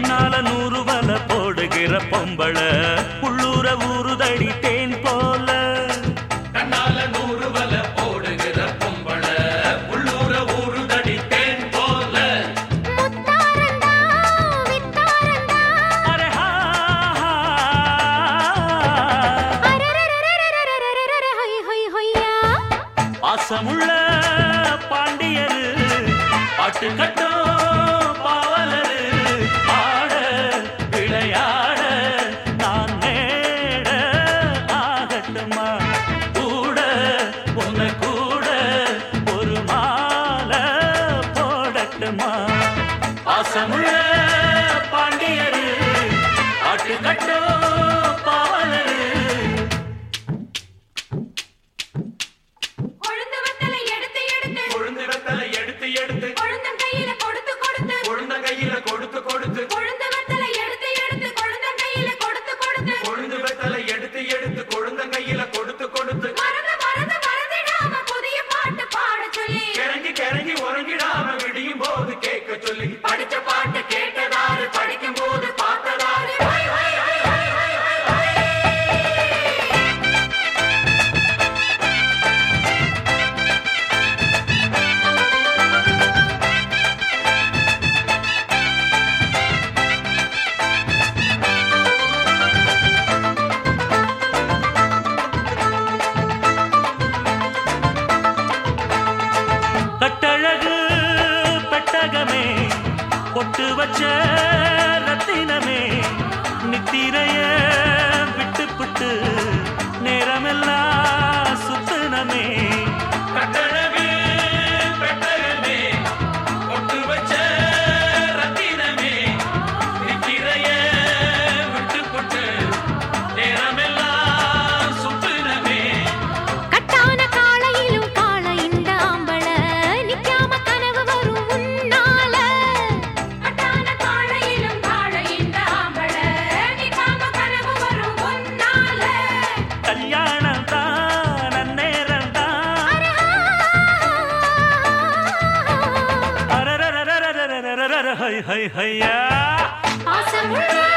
கண்ணால நூறு வல போடுகிற பொம்பள உள்ளூர ஊறுதடி தேன் போல கண்ணால நூறு வல போடுகிற பொம்பள உள்ளூர ஊருதடி தேன் போல முத்தாரண்டா வித்தாரண்டா அரே ஹா, ஹா. அரரரரரரரரரரர ஹொய் ஹொய் ஹொய்யா பாசமுள்ள பாண்டியரு பாட்டு கட்டும் பாவலரு ஆட விளையாட நான் நேட ஆகட்டுமா கூட உன்னை கூட ஒரு மாலை போடட்டுமா பாசமுள்ள பாண்டியரு பாட்டு கட்டும் பாவலரு கொழுந்து வத்தலை எடுத்து எடுத்து கொழுந்து வெத்தலை எடுத்து எடுத்து கொழுந்தன் கையில கொடுத்து கொடுத்து கொழுந்த கையில கொடுத்து கொடுத்து கொழுந்து வத்தலை எடுத்து எடுத்து கொழுந்தன் கையில கொடுத்து கொடுத்து கொழுந்து வெத்தலை எடுத்து எடுத்து கொழுந்த கையில கொடுத்து கொடுத்து மறந்து மறந்து மறந்திடாம புதிய பாட்டு பாட சொல்லி கிறங்கி கிறங்கி உறங்கிடாம விடியும் போது கேட்க சொல்லி படிச்ச பாட்டு கேட்டதாரு படிக்கும் போது பார்த்ததாரு ஹொய், ஹொய், ஹொய், ஹொய், ஹொய், ஹொய், ஹொய். கட்டழகு பெட்டகமே பொட்டு வச்ச ரத்தினமே நித்திரைய விட்டு புட்டு நேரமெல்லாம் சுத்தனமே கட்டழகு பெட்டகமே கொட்டு வச்ச ரத்தினமே நித்திரைய விட்டு புட்டு நேரமெல்லாம் சுத்துனமே கட்டான காளையிலும் காள இந்த ஆம்பள நிக்காம கனவு வரும் உன்னால கட்டான காளையிலும் காள இந்த ஆம்பள நிக்காம கனவு வரும் உன்னால கல்யாணம் தான் நன்னேரம் தான் அரரரரரரரரரர ஹை ஹை ஹையா பாசமுள்ள